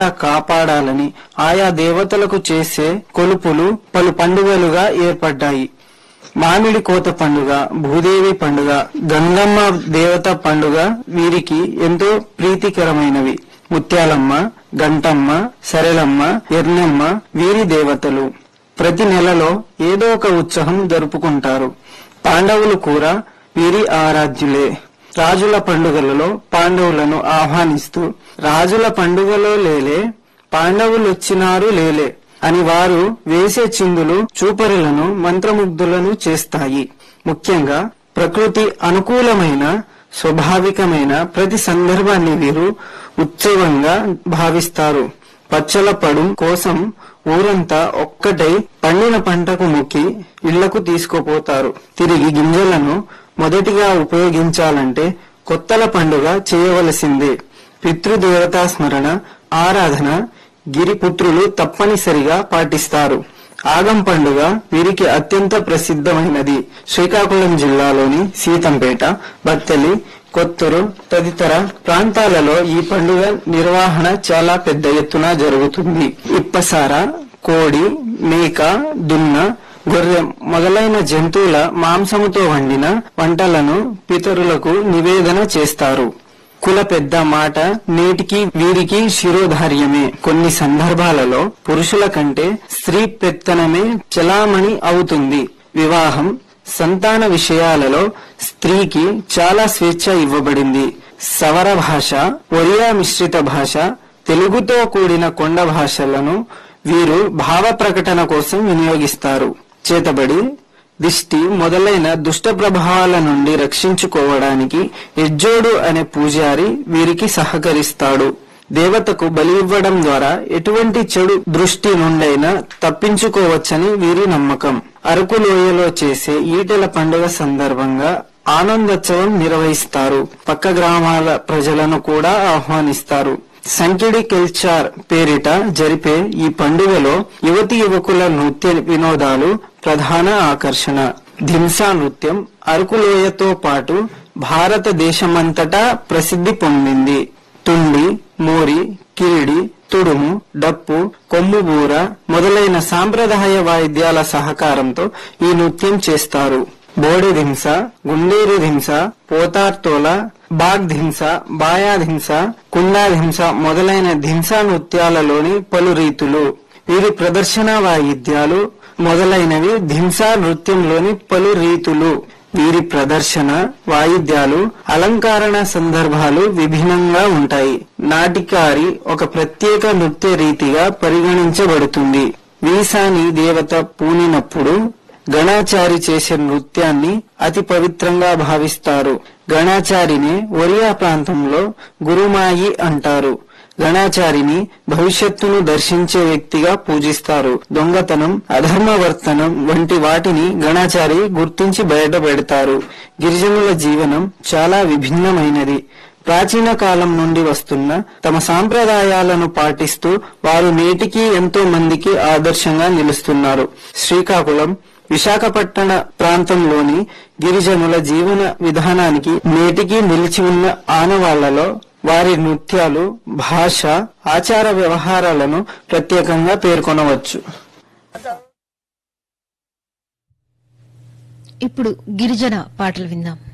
కాపాడాలని ఆయా దేవతలకు చేసే కొలుపులు పలు పండుగలుగా ఏర్పడ్డాయి మామిడి కోత పండుగ భూదేవి పండుగ గంగమ్మ దేవత పండుగ వీరికి ఎంతో ప్రీతికరమైనవి ముత్యాలమ్మ గంటమ్మ సరళమ్మ ఎర్నమ్మ వీరి దేవతలు ప్రతి నెలలో ఏదో ఒక ఉత్సవం జరుపుకుంటారు పాండవులు కూడా వీరి ఆరాధ్యులే రాజుల పండుగలలో పాండవులను ఆహ్వానిస్తూ రాజుల పండుగలో లేలే పాండవులు వచ్చినారు లేలే అని వారు వేసే చిందులు చూపరులను మంత్రముగ్ధులను చేస్తాయి ముఖ్యంగా ప్రకృతి అనుకూలమైన స్వాభావికమైన ప్రతి సందర్భాన్ని వీరు ఉత్సవంగా భావిస్తారు పచ్చల పడు కోసం ఊరంతా ఒక్కటై పండిన పంటకు మొక్కి ఇళ్లకు తీసుకుపోతారు తిరిగి గింజలను మొదటిగా ఉపయోగించాలంటే కొత్తల పండుగ చేయవలసిందే పితృదేవతా స్మరణ ఆరాధన గిరిపుత్రులు తప్పనిసరిగా పాటిస్తారు ఆగం పండుగ వీరికి అత్యంత ప్రసిద్ధమైనది శ్రీకాకుళం జిల్లాలోని సీతంపేట బత్తెలి కొత్తూరు తదితర ప్రాంతాలలో ఈ పండుగ నిర్వహణ చాలా పెద్ద ఎత్తున జరుగుతుంది ఇప్పసార కోడి మేక దున్న గొర్రె మొదలైన జంతువుల మాంసముతో వండిన వంటలను పితరులకు నివేదన చేస్తారు కుల పెద్ద మాట నేటికి వీరికి శిరోధార్యమే కొన్ని సందర్భాలలో పురుషుల కంటే స్త్రీ పెత్తనమే చలామణి అవుతుంది వివాహం సంతాన విషయాలలో స్త్రీకి చాలా స్వేచ్ఛ ఇవ్వబడింది సవర భాష ఒరియా మిశ్రిత భాష తెలుగుతో కూడిన కొండ భాషలను వీరు భావ ప్రకటన కోసం వినియోగిస్తారు చేతబడి దిష్టి మొదలైన దుష్ట ప్రభావాల నుండి రక్షించుకోవడానికి ఎజ్జోడు అనే పూజారి వీరికి సహకరిస్తాడు దేవతకు బలి ఇవ్వడం ద్వారా ఎటువంటి చెడు దృష్టి నుండైనా తప్పించుకోవచ్చని వీరి నమ్మకం అరకు లోయలో చేసే ఈటెల పండుగ సందర్భంగా ఆనందోత్సవం నిర్వహిస్తారు పక్క గ్రామాల ప్రజలను కూడా ఆహ్వానిస్తారు సంకిడి కెల్చార్ పేరిట జరిపే ఈ పండుగలో యువతి యువకుల నృత్య వినోదాలు ప్రధాన ఆకర్షణ ధింసా నృత్యం అరకులోయతో పాటు భారతదేశమంతటా ప్రసిద్ధి పొందింది తుండి మోరి కిరిడి తుడుము డప్పు కొమ్ముబూర మొదలైన సాంప్రదాయ వాయిద్యాల సహకారంతో ఈ నృత్యం చేస్తారు బోడి ధింస గుండేరు ధింస పోతార్తోల బాగ్ ధింస బాయా ధింస కుండా ధింస మొదలైన ధింసా నృత్యాలలోని పలు రీతులు వీరి ప్రదర్శన వాయిద్యాలు మొదలైనవి ధింసా నృత్యంలోని పలు రీతులు వీరి ప్రదర్శన వాయిద్యాలు అలంకరణ సందర్భాలు విభిన్నంగా ఉంటాయి నాటికారి ఒక ప్రత్యేక నృత్య రీతిగా పరిగణించబడుతుంది వీసాని దేవత పూనినప్పుడు గణాచారి చేసే నృత్యాన్ని అతి పవిత్రంగా భావిస్తారు గణాచారిని ఒరియా ప్రాంతంలో గురుమాయి అంటారు గణాచారిని భవిష్యత్తును దర్శించే వ్యక్తిగా పూజిస్తారు దొంగతనం అధర్మవర్తనం వంటి వాటిని గణాచారి గుర్తించి బయటపెడతారు గిరిజనుల జీవనం చాలా విభిన్నమైనది ప్రాచీన కాలం నుండి వస్తున్న తమ సాంప్రదాయాలను పాటిస్తూ వారు నేటికి ఎంతో మందికి ఆదర్శంగా నిలుస్తున్నారు శ్రీకాకుళం విశాఖపట్టణ ప్రాంతంలోని గిరిజనుల జీవన విధానానికి నేటికి నిలిచి ఉన్న ఆనవాళ్లలో వారి నృత్యాలు భాష ఆచార వ్యవహారాలను ప్రత్యేకంగా పేర్కొనవచ్చు ఇప్పుడు గిరిజన పాటలు విందాం